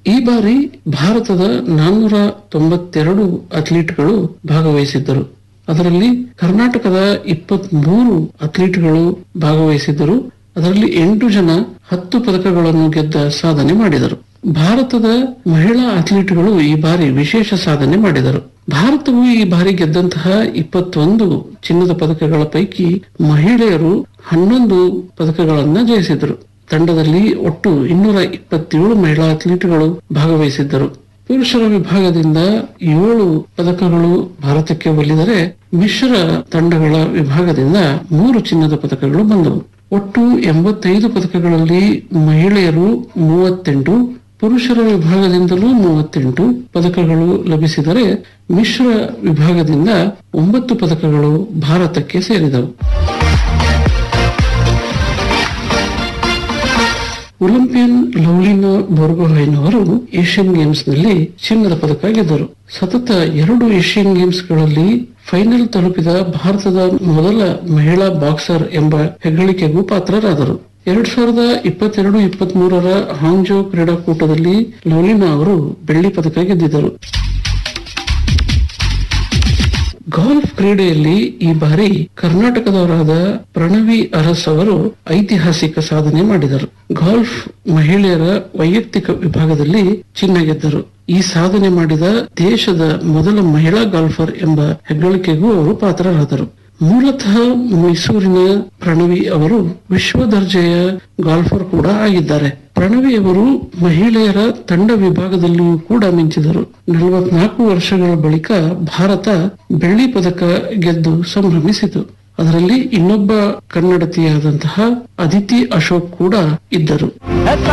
ಈ ಬಾರಿ ಭಾರತದ ನಾನ್ನೂರ ತೊಂಬತ್ತೆರಡು ಅಥ್ಲೀಟ್ಗಳು ಭಾಗವಹಿಸಿದ್ದರು ಅದರಲ್ಲಿ ಕರ್ನಾಟಕದ ಇಪ್ಪತ್ತ್ ಮೂರು ಅಥ್ಲೀಟ್ಗಳು ಭಾಗವಹಿಸಿದ್ದರು ಅದರಲ್ಲಿ ಎಂಟು ಜನ ಹತ್ತು ಪದಕಗಳನ್ನು ಗೆದ್ದ ಸಾಧನೆ ಮಾಡಿದರು ಭಾರತದ ಮಹಿಳಾ ಅಥ್ಲೀಟ್ಗಳು ಈ ಬಾರಿ ವಿಶೇಷ ಸಾಧನೆ ಮಾಡಿದರು ಭಾರತವು ಈ ಬಾರಿ ಗೆದ್ದಂತಹ ಇಪ್ಪತ್ತೊಂದು ಚಿನ್ನದ ಪದಕಗಳ ಪೈಕಿ ಮಹಿಳೆಯರು ಹನ್ನೊಂದು ಪದಕಗಳನ್ನ ಜಯಿಸಿದರು ತಂಡದಲ್ಲಿ ಒಟ್ಟು ಇನ್ನೂರ ಇಪ್ಪತ್ತೇಳು ಮಹಿಳಾ ಅಥ್ಲೀಟ್ಗಳು ಭಾಗವಹಿಸಿದ್ದರು ಪುರುಷರ ವಿಭಾಗದಿಂದ ಏಳು ಪದಕಗಳು ಭಾರತಕ್ಕೆ ಒಲಿದರೆ ಮಿಶ್ರ ತಂಡಗಳ ವಿಭಾಗದಿಂದ ಮೂರು ಚಿನ್ನದ ಪದಕಗಳು ಬಂದವು ಒಟ್ಟು ಎಂಬತ್ತೈದು ಪದಕಗಳಲ್ಲಿ ಮಹಿಳೆಯರು ಮೂವತ್ತೆಂಟು ಪುರುಷರ ವಿಭಾಗದಿಂದಲೂ ಮೂವತ್ತೆಂಟು ಪದಕಗಳು ಲಭಿಸಿದರೆ ಮಿಶ್ರ ವಿಭಾಗದಿಂದ ಒಂಬತ್ತು ಪದಕಗಳು ಭಾರತಕ್ಕೆ ಸೇರಿದವು ಒಲಿಂಪಿಯನ್ ಲವ್ಲಿನಾ ಬೋರ್ಗೊಹೈನ್ ಅವರು ಏಷ್ಯನ್ ಗೇಮ್ಸ್ ನಲ್ಲಿ ಚಿನ್ನದ ಪದಕ ಗೆದ್ದರು ಸತತ ಎರಡು ಏಷ್ಯನ್ ಗೇಮ್ಸ್ ಗಳಲ್ಲಿ ಫೈನಲ್ ತಲುಪಿದ ಭಾರತದ ಮೊದಲ ಮಹಿಳಾ ಬಾಕ್ಸರ್ ಎಂಬ ಹೆಗ್ಗಳಿಕೆಗೂ ಪಾತ್ರರಾದರು ಎರಡ್ ಸಾವಿರದ ಇಪ್ಪತ್ತೆರಡು ಇಪ್ಪತ್ತ್ ಮೂರರ ಹಾಂಗ್ಜೋ ಕ್ರೀಡಾಕೂಟದಲ್ಲಿ ಲವ್ಲಿನಾ ಅವರು ಬೆಳ್ಳಿ ಪದಕ ಗೆದ್ದಿದ್ದರು ಗಾಲ್ಫ್ ಕ್ರೀಡೆಯಲ್ಲಿ ಈ ಬಾರಿ ಕರ್ನಾಟಕದವರಾದ ಪ್ರಣವಿ ಅರಸ್ ಅವರು ಐತಿಹಾಸಿಕ ಸಾಧನೆ ಮಾಡಿದರು ಗಾಲ್ಫ್ ಮಹಿಳೆಯರ ವೈಯಕ್ತಿಕ ವಿಭಾಗದಲ್ಲಿ ಚಿನ್ನ ಗೆದ್ದರು ಈ ಸಾಧನೆ ಮಾಡಿದ ದೇಶದ ಮೊದಲ ಮಹಿಳಾ ಗಾಲ್ಫರ್ ಎಂಬ ಹೆಗ್ಗಳಿಕೆಗೂ ಅವರು ಪಾತ್ರರಾದರು ಮೂಲತಃ ಮೈಸೂರಿನ ಪ್ರಣವಿ ಅವರು ವಿಶ್ವ ದರ್ಜೆಯ ಗಾಲ್ಫರ್ ಕೂಡ ಆಗಿದ್ದಾರೆ ಪ್ರಣವಿ ಅವರು ಮಹಿಳೆಯರ ತಂಡ ವಿಭಾಗದಲ್ಲಿಯೂ ಕೂಡ ಮಿಂಚಿದರು ನಲವತ್ನಾಲ್ಕು ವರ್ಷಗಳ ಬಳಿಕ ಭಾರತ ಬೆಳ್ಳಿ ಪದಕ ಗೆದ್ದು ಸಂಭ್ರಮಿಸಿತು ಅದರಲ್ಲಿ ಇನ್ನೊಬ್ಬ ಕನ್ನಡತಿಯಾದಂತಹ ಅದಿತಿ ಅಶೋಕ್ ಕೂಡ ಇದ್ದರು ಹೆತ್ತ